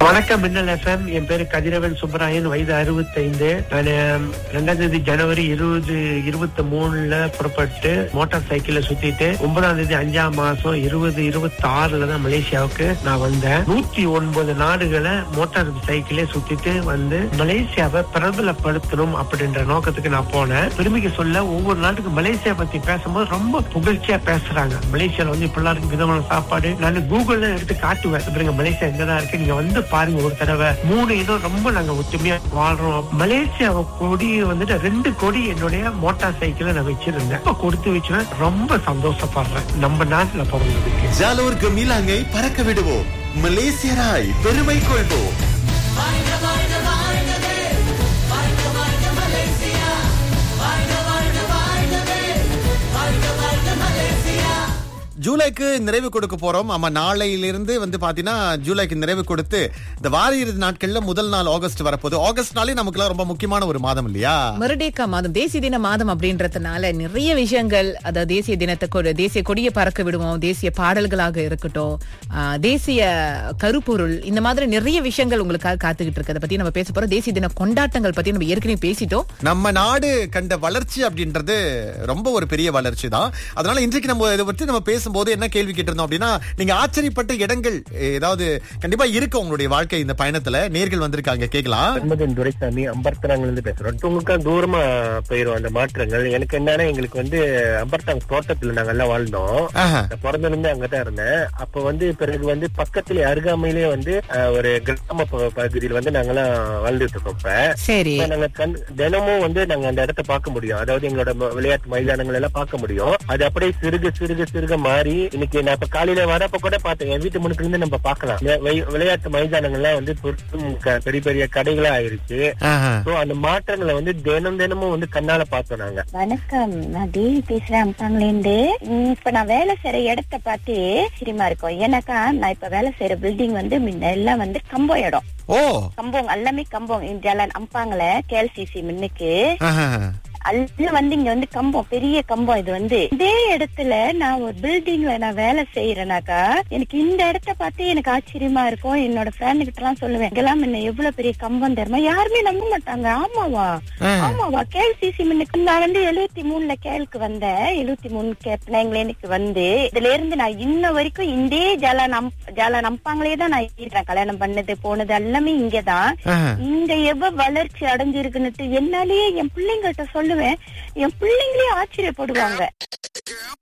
வணக்கம் மின்னல் எஃப்எம் என் பேரு கதிரவன் சுப்பராயன் வயது 65 நான் ரெண்டாம் தேதி ஜனவரி இருபது இருபத்தி மூணுல புறப்பட்டு மோட்டார் சைக்கிள்ல சுத்திட்டு ஒன்பதாம் தேதி அஞ்சாம் மாசம் இருபது இருபத்தி ஆறுல தான் மலேசியாவுக்கு நான் வந்தேன் நூத்தி ஒன்பது நாடுகளை மோட்டார் சைக்கிளே சுத்திட்டு வந்து மலேசியாவை பிரபலப்படுத்தணும் அப்படின்ற நோக்கத்துக்கு நான் போனேன் பெருமைக்கு சொல்ல ஒவ்வொரு நாட்டுக்கு மலேசியா பத்தி பேசும்போது ரொம்ப புகழ்ச்சியா பேசுறாங்க மலேசியால வந்து இப்படிலாம் இருக்கு விதமான சாப்பாடு நான் கூகுள்ல எடுத்து காட்டுவேன் பாருங்க மலேசியா எங்கதான் இருக்கு நீங்க வந்து பாருங்க ஒரு தடவை மூணு இடம் ரொம்ப நாங்க ஒற்றுமையா வாழ்றோம் மலேசியா கொடி வந்துட்டு ரெண்டு கொடி என்னுடைய மோட்டார் சைக்கிள நான் வச்சிருந்தேன் இப்ப கொடுத்து வச்சுவேன் ரொம்ப சந்தோஷப்படுறேன் நம்ம நாட்டுல பிறந்ததுக்கு ஜாலோர் கமிலாங்கை பறக்க விடுவோம் மலேசியராய் பெருமை கொள்வோம் ஜூலைக்கு நிறைவு கொடுக்க போறோம் ஆமா நாளையிலிருந்து வந்து பாத்தீங்கன்னா ஜூலைக்கு நிறைவு கொடுத்து இந்த வார இறுதி நாட்கள்ல முதல் நாள் ஆகஸ்ட் வரப்போகுது ஆகஸ்ட்னாலே நமக்கு ரொம்ப முக்கியமான ஒரு மாதம் இல்லையா மறுடேக்கா மாதம் தேசிய தின மாதம் அப்படின்றதுனால நிறைய விஷயங்கள் அதாவது தேசிய தினத்தை கொடு தேசிய கொடியை பறக்க விடுவோம் தேசிய பாடல்களாக இருக்கட்டும் ஆ, தேசிய கருப்பொருள் இந்த மாதிரி நிறைய விஷயங்கள் உங்களுக்காக காத்துக்கிட்டு இருக்கு அதை பத்தி நம்ம பேச போறோம் தேசிய தின கொண்டாட்டங்கள் பத்தி நம்ம ஏற்கனவே பேசிட்டோம் நம்ம நாடு கண்ட வளர்ச்சி அப்படின்றது ரொம்ப ஒரு பெரிய வளர்ச்சி தான் அதனால இன்றைக்கு நம்ம இதை பற்றி நம்ம பேசும்போது என்ன கேள்வி கேட்டிருந்தோம் அப்படின்னா நீங்க ஆச்சரியப்பட்ட இடங்கள் ஏதாவது கண்டிப்பா இருக்கு உங்களுடைய வாழ்க்கை இந்த பயணத்துல நேர்கள் வந்திருக்காங்க கேட்கலாம் அன்பதன் துரைசாமி அம்பர்த்தனாங்கல இருந்து பேசுறோம் உங்களுக்கு தூரமா போயிரும் அந்த மாற்றங்கள் எனக்கு என்னன்னா எங்களுக்கு வந்து அம்பர்த்தாங் தோட்டத்துல நாங்க எல்லாம் வாழ்ந்தோம் ஆஹா. நான் பிறந்திருந்து அங்கதான் இருந்தேன் அப்ப வந்து பிறகு வந்து பக்கத்துல அருகாமையிலே வந்து அஹ், ஒரு கிராம ப- பகுதியில் வந்து நாங்கெல்லாம் வாழ்ந்துட்டு இருக்கோம் இப்ப சரி இப்ப நாங்க கண்- தினமும் வந்து நாங்க அந்த இடத்த பார்க்க முடியும் அதாவது எங்களோட ம- விளையாட்டு மைதானங்கள் எல்லாம் பார்க்க முடியும் அது அப்படியே சிறுக சிறுக சிறுக மாறி இன்னைக்கு நான் இப்ப காலையில வரப்ப கூட பார்த்தேன் என் வீட்டு முன்னுக்கு இருந்து நம்ம பார்க்கலாம் வி- வி- விளையாட்டு மைதானங்கள்லாம் வந்து பெரும் க- பெரிய பெரிய கடைகளா ஆயிருச்சு ஆஹா. சோ அந்த மாற்றங்களை வந்து தினம் தினமும் வந்து கண்ணால பார்த்தோம் நாங்க வணக்கம் நான் தேவி பேசுறேன் அம்பாங்கல இருந்து உம், இப்ப நான் வேலை செய்யற இடத்த பார்த்து சிரிமா இருக்கும் ஏன்னாக்கா நான் இப்ப வேலை செய்யற பில்டிங் வந்து முன்ன எல்லாம் வந்து கம்பம் இடம் ஓ கம்பம் எல்லாமே கம்பம் இந்த அம்பாங்கல கேஎல்சிசி முன்னுக்கு ஆஹா. அல்ல வந்து இங்க வந்து கம்பம் பெரிய கம்பம் இது வந்து இதே இடத்துல நான் ஒரு பில்டிங்ல நான் வேலை செய்யறேனாக்கா எனக்கு இந்த இடத்த பார்த்து எனக்கு ஆச்சரியமா இருக்கும் என்னோட ஃப்ரெண்டு கிட்ட எல்லாம் சொல்லுவேன் இங்கெல்லாம் என்ன எவ்வளவு பெரிய கம்பம் தெரியுமா யாருமே நம்ப மாட்டாங்க ஆமாவா ஆ. ஆமாவா கேஎல்சிசி முன்னுக்கு நான் வந்து எழுபத்தி மூணுல கேளுக்கு வந்தேன் எழுபத்தி மூணு கேப்னாங்களேனுக்கு வந்து இதுல இருந்து நான் இன்ன வரைக்கும் இந்தே ஜாலா நம் ஜாலா நம்பாங்களே தான் நான் இருக்கிறேன் கல்யாணம் பண்ணது போனது எல்லாமே இங்கதான் ஆஹா. இங்க எவ்வளவு வளர்ச்சி அடைஞ்சிருக்குன்னுட்டு என்னாலேயே என் பிள்ளைங்கள்ட்ட சொல்லுவேன் என் பிள்ளைங்களே ஆச்சரியப்படுவாங்க